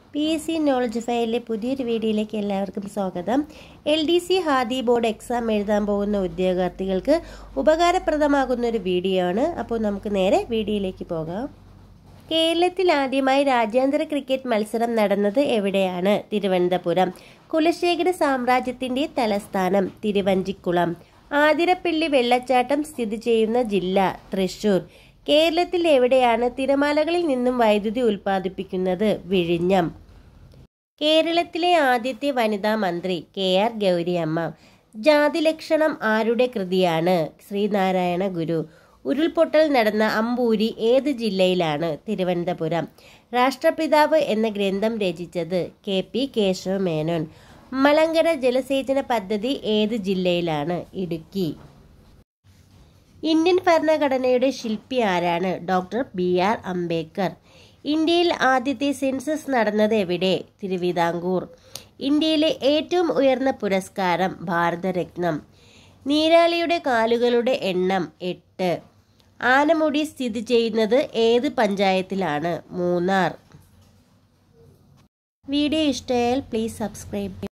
P S C knowledge ഫയലിലെ പുതിയൊരു വീഡിയോയിലേക്ക് എല്ലാവർക്കും സ്വാഗതം എൽ ഡി സി ഹാദി ബോർഡ് എക്സാം എഴുതാൻ പോകുന്ന ഉദ്യോഗാർത്ഥികൾക്ക് ഉപകാരപ്രദമാകുന്ന ഒരു വീഡിയോ ആണ് അപ്പോൾ നമുക്ക് നേരെ വീഡിയോയിലേക്ക് പോകാം കേരളത്തിൽ ആദ്യമായി രാജ്യാന്തര ക്രിക്കറ്റ് മത്സരം നടന്നത് എവിടെയാണ് തിരുവനന്തപുരം കുലശേഖര സാമ്രാജ്യത്തിന്റെ തലസ്ഥാനം തിരുവഞ്ചിക്കുളം ആതിരപ്പള്ളി വെള്ളച്ചാട്ടം സ്ഥിതി ചെയ്യുന്ന ജില്ല തൃശൂർ കേരളത്തിൽ എവിടെയാണ് തിരമാലകളിൽ നിന്നും വൈദ്യുതി ഉൽപ്പാദിപ്പിക്കുന്നത് വിഴിഞ്ഞം കേരളത്തിലെ ആദ്യത്തെ വനിതാ മന്ത്രി കെ ആർ ഗൗരിയമ്മ ജാതിലക്ഷണം ആരുടെ കൃതിയാണ് ശ്രീനാരായണ ഗുരു ഉരുൾപൊട്ടൽ നടന്ന അമ്പൂരി ഏത് ജില്ലയിലാണ് തിരുവനന്തപുരം രാഷ്ട്രപിതാവ് എന്ന ഗ്രന്ഥം രചിച്ചത് കെ പി കേശവ മേനോൻ മലങ്കര ജലസേചന പദ്ധതി ഏത് ജില്ലയിലാണ് ഇടുക്കി ഇന്ത്യൻ ഭരണഘടനയുടെ ശില്പി ആരാണ് ഡോക്ടർ ബി ആർ അംബേദ്കർ ഇന്ത്യയിൽ ആദ്യത്തെ സെൻസസ് നടന്നത് എവിടെ തിരുവിതാംകൂർ ഇന്ത്യയിലെ ഏറ്റവും ഉയർന്ന പുരസ്കാരം ഭാരതരത്നം നീരാളിയുടെ കാലുകളുടെ എണ്ണം എട്ട് ആനമുടി സ്ഥിതി ചെയ്യുന്നത് ഏത് പഞ്ചായത്തിലാണ് മൂന്നാർ വീഡിയോ ഇഷ്ടമായാൽ പ്ലീസ് സബ്സ്ക്രൈബ്